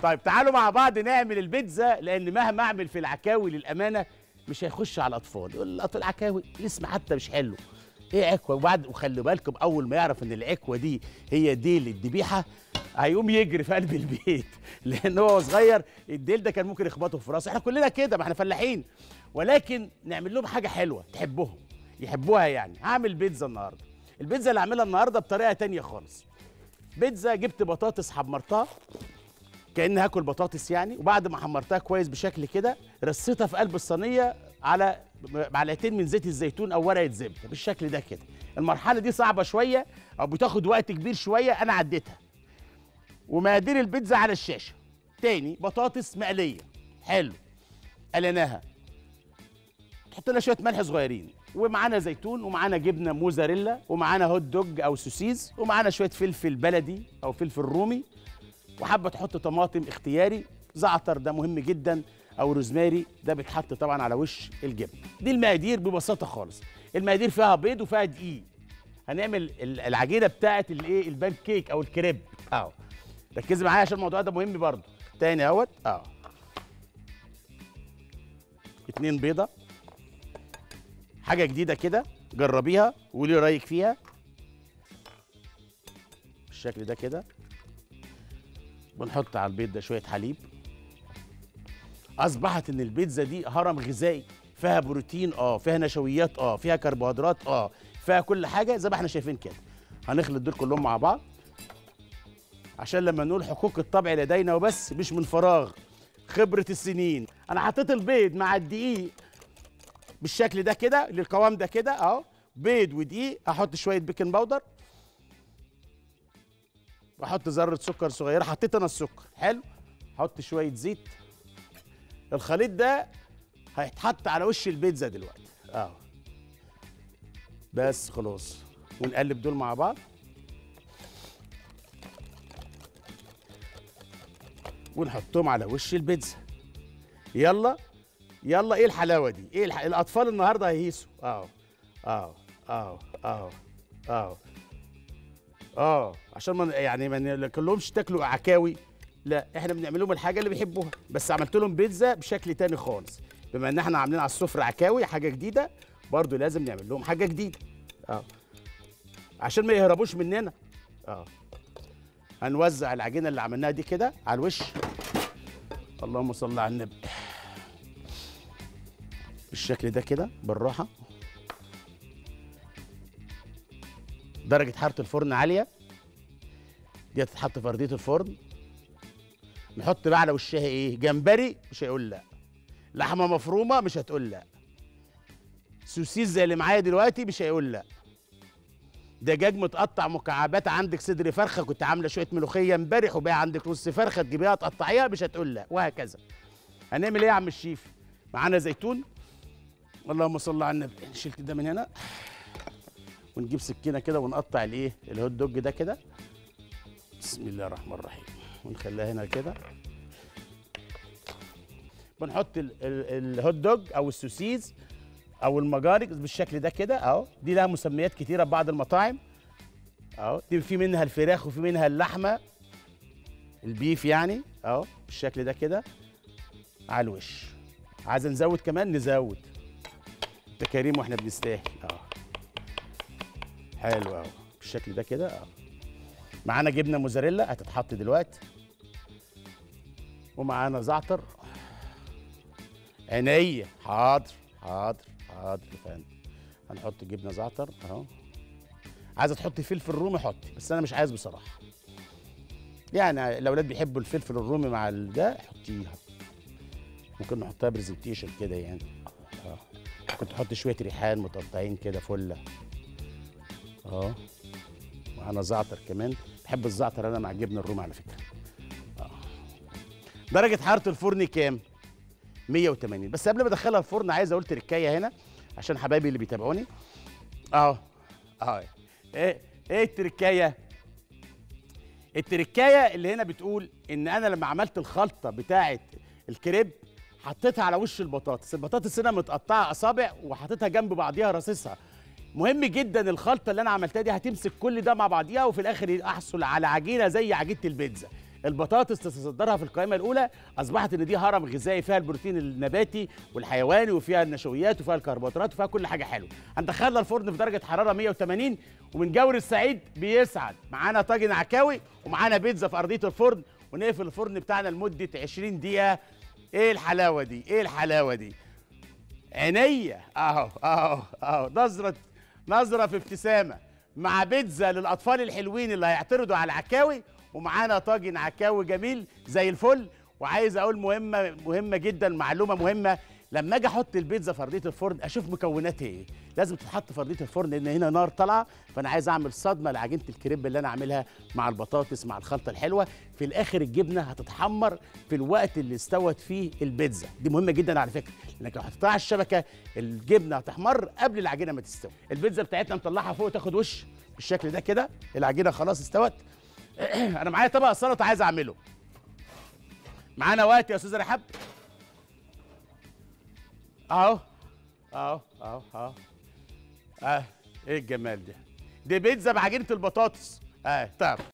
طيب تعالوا مع بعض نعمل البيتزا لان مهما اعمل في العكاوي للامانه مش هيخش على الاطفال يقول الاطفال العكاوي الاسم حتى مش حلو ايه عكوه وبعد وخلوا بالكم اول ما يعرف ان العكوه دي هي ديل الذبيحه هيقوم يجري في قلب البيت لان هو صغير الديل ده كان ممكن يخبطه في راسه احنا كلنا كده ما احنا فلاحين ولكن نعمل لهم حاجه حلوه تحبهم يحبوها يعني هعمل بيتزا النهارده البيتزا اللي هعملها النهارده بطريقه تانية خالص بيتزا جبت بطاطس حمرتها كأني هاكل بطاطس يعني وبعد ما حمرتها كويس بشكل كده رصيتها في قلب الصينيه على معلقتين من زيت الزيتون او ورقه زبده بالشكل ده كده المرحله دي صعبه شويه او بتاخد وقت كبير شويه انا عديتها ومقادير البيتزا على الشاشه تاني بطاطس مقليه حلو قلناها تحط لها شويه ملح صغيرين ومعانا زيتون ومعانا جبنه موزاريلا ومعانا هوت دوج او سوسيز ومعانا شويه فلفل بلدي او فلفل رومي وحابه تحط طماطم اختياري زعتر ده مهم جدا او روزماري ده بيتحط طبعا على وش الجبن دي المقادير ببساطه خالص المقادير فيها بيض وفيها دقيق هنعمل ال- العجينه بتاعه الايه البان كيك او الكريب اهو ركزي معايا عشان الموضوع ده مهم برضه تاني اهوت اهو اتنين بيضه حاجه جديده كده جربيها وقولي رايك فيها بالشكل ده كده بنحط على البيض ده شويه حليب اصبحت ان البيتزا دي هرم غذائي فيها بروتين اه فيها نشويات اه فيها كربوهيدرات اه فيها كل حاجه زي ما احنا شايفين كده هنخلط دول كلهم مع بعض عشان لما نقول حقوق الطبع لدينا وبس مش من فراغ خبره السنين انا حطيت البيض مع الدقيق بالشكل ده كده للقوام ده كده اهو بيض ودقيق احط شويه بيكنج باودر واحط ذره سكر صغيره حطيت انا السكر حلو احط شويه زيت الخليط ده هيتحط على وش البيتزا دلوقتي اه بس خلاص ونقلب دول مع بعض ونحطهم على وش البيتزا يلا يلا ايه الحلاوه دي ايه الح... الاطفال النهارده هيهيسوا اه اه اه اه اه اه عشان ما يعني ما ناكلهمش تاكلوا عكاوي لا احنا بنعمل لهم الحاجه اللي بيحبوها بس عملت لهم بيتزا بشكل تاني خالص بما ان احنا عاملين على السفره عكاوي حاجه جديده برضو لازم نعمل لهم حاجه جديده اه عشان ما يهربوش مننا اه هنوزع العجينه اللي عملناها دي كده على الوش اللهم صل على النبي بالشكل ده كده بالراحه درجه حراره الفرن عاليه دي تتحط في ارضيه الفرن نحط بقى على وشها ايه جمبري مش هيقول لا لحمه مفرومه مش هتقول لا سوسيس زي اللي معايا دلوقتي مش هيقول لا دجاج متقطع مكعبات عندك صدر فرخه كنت عامله شويه ملوخيه امبارح وبقى عندك نص فرخه تجيبيها تقطعيها مش هتقول لا وهكذا هنعمل ايه يا عم الشيف معانا زيتون اللهم صل على النبي شلت ده من هنا ونجيب سكينه كده ونقطع الايه الهوت دوج ده كده بسم الله الرحمن الرحيم ونخليها هنا كده بنحط ال- ال- الهوت دوج او السوسيز او المجارج بالشكل ده كده اهو دي لها مسميات كتيره في بعض المطاعم اهو دي في منها الفراخ وفي منها اللحمه البيف يعني اهو بالشكل ده كده على الوش عايز نزود كمان نزود انت كريم واحنا بنستاهل اه حلو اهو بالشكل ده كده اه معانا جبنه موزاريلا هتتحط دلوقتي ومعانا زعتر عينيا حاضر حاضر حاضر يا فندم هنحط جبنه زعتر اهو عايزه تحطي فلفل رومي حطي بس انا مش عايز بصراحه يعني الاولاد بيحبوا الفلفل الرومي مع ال- ده حطيها ممكن نحطها برزنتيشن كده يعني اه ممكن تحط شويه ريحان متقطعين كده فله اه معانا زعتر كمان بحب الزعتر انا مع الجبنه الرومي على فكره اه درجه حراره الفرن كام 180 بس قبل ما ادخلها الفرن عايز اقول تركايه هنا عشان حبايبي اللي بيتابعوني اه اه ايه ايه التركايه التركايه اللي هنا بتقول ان انا لما عملت الخلطه بتاعه الكريب حطيتها على وش البطاطس البطاطس هنا متقطعه اصابع وحطيتها جنب بعضيها راصصها مهم جدا الخلطه اللي انا عملتها دي هتمسك كل ده مع بعضيها وفي الاخر احصل على عجينه زي عجينه البيتزا البطاطس تتصدرها في القائمه الاولى اصبحت ان دي هرم غذائي فيها البروتين النباتي والحيواني وفيها النشويات وفيها الكربوهيدرات وفيها كل حاجه حلوه هندخلها الفرن في درجه حراره 180 ومن جور السعيد بيسعد معانا طاجن عكاوي ومعانا بيتزا في ارضيه الفرن ونقفل الفرن بتاعنا لمده 20 دقيقه ايه الحلاوه دي ايه الحلاوه دي عينيا اهو اهو اهو نظره نظره في ابتسامه مع بيتزا للاطفال الحلوين اللي هيعترضوا على العكاوي ومعانا طاجن عكاوي جميل زي الفل وعايز اقول مهمه مهمه جدا معلومه مهمه لما اجي احط البيتزا في ارضيه الفرن اشوف مكوناتها ايه لازم تتحط في ارضيه الفرن لان هنا نار طالعه فانا عايز اعمل صدمه لعجينه الكريب اللي انا عاملها مع البطاطس مع الخلطه الحلوه في الاخر الجبنه هتتحمر في الوقت اللي استوت فيه البيتزا دي مهمه جدا على فكره لانك لو حطيتها على الشبكه الجبنه هتحمر قبل العجينه ما تستوي البيتزا بتاعتنا مطلعها فوق تاخد وش بالشكل ده كده العجينه خلاص استوت انا معايا طبق سلطه عايز اعمله معانا وقت يا استاذ رحاب اهو اهو اهو اهو اه ايه الجمال ده دي بيتزا بعجينه البطاطس اه طب